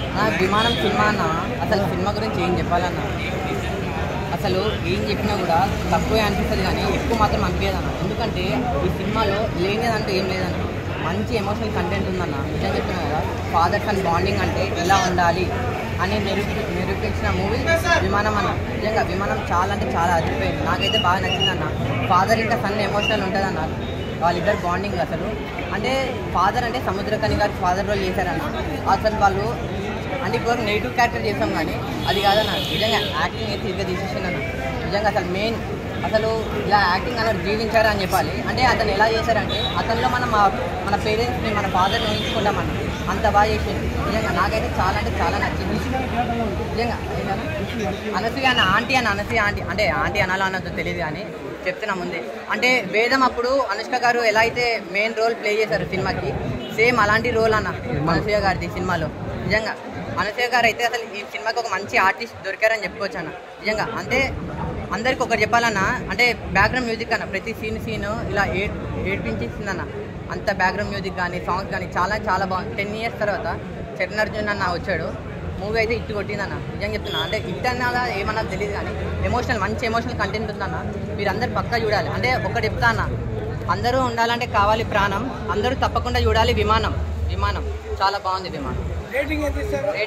ఆ విమానం సినిమా అన్న అసలు సినిమా గురించి ఏం చెప్పాలన్న అసలు ఏం చెప్పినా కూడా తక్కువే అనిపిస్తుంది కానీ ఎక్కువ మాత్రం అనిపించదు అన్న ఎందుకంటే ఈ సినిమాలో లేనిదంటూ ఏం లేదన్న మంచి ఎమోషనల్ కంటెంట్ ఉందన్న నిజం చెప్తున్నా కదా ఫాదర్ సన్ బాండింగ్ అంటే ఇలా ఉండాలి అని నిరూపి నిరూపించిన మూవీ విమానం అన్న నిజంగా విమానం చాలా అంటే చాలా అదిరిపోయింది నాకైతే బాగా నచ్చిందన్న ఫాదర్ ఇంకా సన్ ఎమోషనల్ ఉంటుందన్న వాళ్ళిద్దరు బాండింగ్ అసలు అంటే ఫాదర్ అంటే సముద్రకని గారి ఫాదర్ రోల్ చేశారన్న అసలు వాళ్ళు అంటే ఇప్పుడు నెగిటివ్ క్యారెక్టర్ చేసాం కానీ అది కాదన్న నిజంగా యాక్టింగ్ అయితే ఇదిగా తీసేసిందన్న నిజంగా అసలు మెయిన్ అసలు ఇలా యాక్టింగ్ అన్నది జీవించారు అని చెప్పాలి అంటే అతను ఎలా చేశారంటే అతనిలో మనం మా- మన పేరెంట్స్ని మన ఫాదర్ని ఊహించుకుంటామన్న అంత బాగా చేసింది నిజంగా నాకైతే చాలా అంటే చాలా నచ్చింది నిజంగా ఏంటన్నా? అనసూయ అన్న ఆంటీ అని అనసూయ ఆంటీ అంటే ఆంటీ అనాలో అన్నదో తెలియదు కానీ చెప్తున్నా ముందే అంటే వేదం అప్పుడు అనుష్క గారు ఎలా అయితే మెయిన్ రోల్ ప్లే చేశారు సినిమాకి సేమ్ అలాంటి రోల్ అన్న అనసూయ గారిది సినిమాలో నిజంగా అనసూయ గారు అయితే అసలు ఈ సినిమాకి ఒక మంచి ఆర్టిస్ట్ దొరికారని చెప్పుకోవచ్చు అన్న నిజంగా అంటే అందరికి ఒకటి చెప్పాలన్నా అంటే బ్యాక్గ్రౌండ్ మ్యూజిక్ అన్న ప్రతి సీన్ సీన్ ఇలా ఏడ్ ఏడ్పించేసిందన్న అంత బ్యాక్గ్రౌండ్ మ్యూజిక్ కానీ సాంగ్స్ కానీ చాలా చాలా బాగుంది టెన్ ఇయర్స్ తర్వాత చరణ్ అర్జున్ అన్న వచ్చాడు మూవీ అయితే ఇట్టు కొట్టిందన్న నిజంగా చెప్తున్నా అంటే ఇట్ అన్నదా ఏమన్నా తెలియదు కానీ ఎమోషనల్ మంచి ఎమోషనల్ కంటెంట్ ఉందన్న మీరు అందరు పక్కా చూడాలి అంటే ఒకటి చెప్తా అన్న అందరూ ఉండాలంటే కావాలి ప్రాణం అందరూ తప్పకుండా చూడాలి విమానం విమానం చాలా బాగుంది విమానం రేటింగ్ ఎంత ఇస్తారు